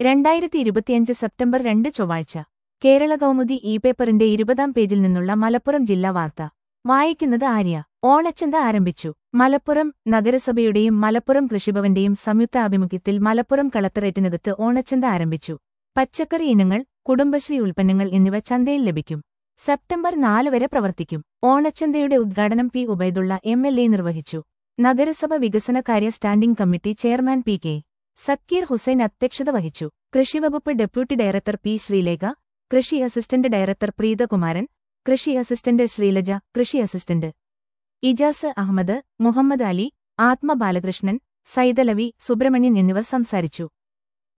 രണ്ടായിരത്തി ഇരുപത്തിയഞ്ച് സെപ്റ്റംബർ രണ്ട് ചൊവ്വാഴ്ച കേരള കൗമുദി ഇ പേപ്പറിന്റെ ഇരുപതാം പേജിൽ നിന്നുള്ള മലപ്പുറം ജില്ലാ വാർത്ത വായിക്കുന്നത് ആര്യ ഓണച്ചന്ത ആരംഭിച്ചു മലപ്പുറം നഗരസഭയുടെയും മലപ്പുറം കൃഷിഭവന്റെയും സംയുക്ത ആഭിമുഖ്യത്തിൽ മലപ്പുറം കളക്ടറേറ്റിനകത്ത് ഓണച്ചന്ത ആരംഭിച്ചു പച്ചക്കറി ഇനങ്ങൾ കുടുംബശ്രീ ഉൽപ്പന്നങ്ങൾ എന്നിവ ചന്തയിൽ ലഭിക്കും സെപ്റ്റംബർ നാല് വരെ പ്രവർത്തിക്കും ഓണച്ചന്തയുടെ ഉദ്ഘാടനം P Ubaidullah M L A നിർവഹിച്ചു നഗരസഭ വികസനകാര്യ standing committee chairman P K Zakir Hussain അധ്യക്ഷത വഹിച്ചു കൃഷിവകുപ്പ് ഡെപ്യൂട്ടി ഡയറക്ടർ പി ശ്രീലേഖ കൃഷി അസിസ്റ്റന്റ് ഡയറക്ടർ പ്രീതകുമാരൻ കൃഷി അസിസ്റ്റന്റ് ശ്രീലജ കൃഷി അസിസ്റ്റന്റ് ഇജാസ് അഹമ്മദ് മുഹമ്മദ് അലി ആത്മ ബാലകൃഷ്ണൻ സൈതലവി സുബ്രഹ്മണ്യൻ എന്നിവർ സംസാരിച്ചു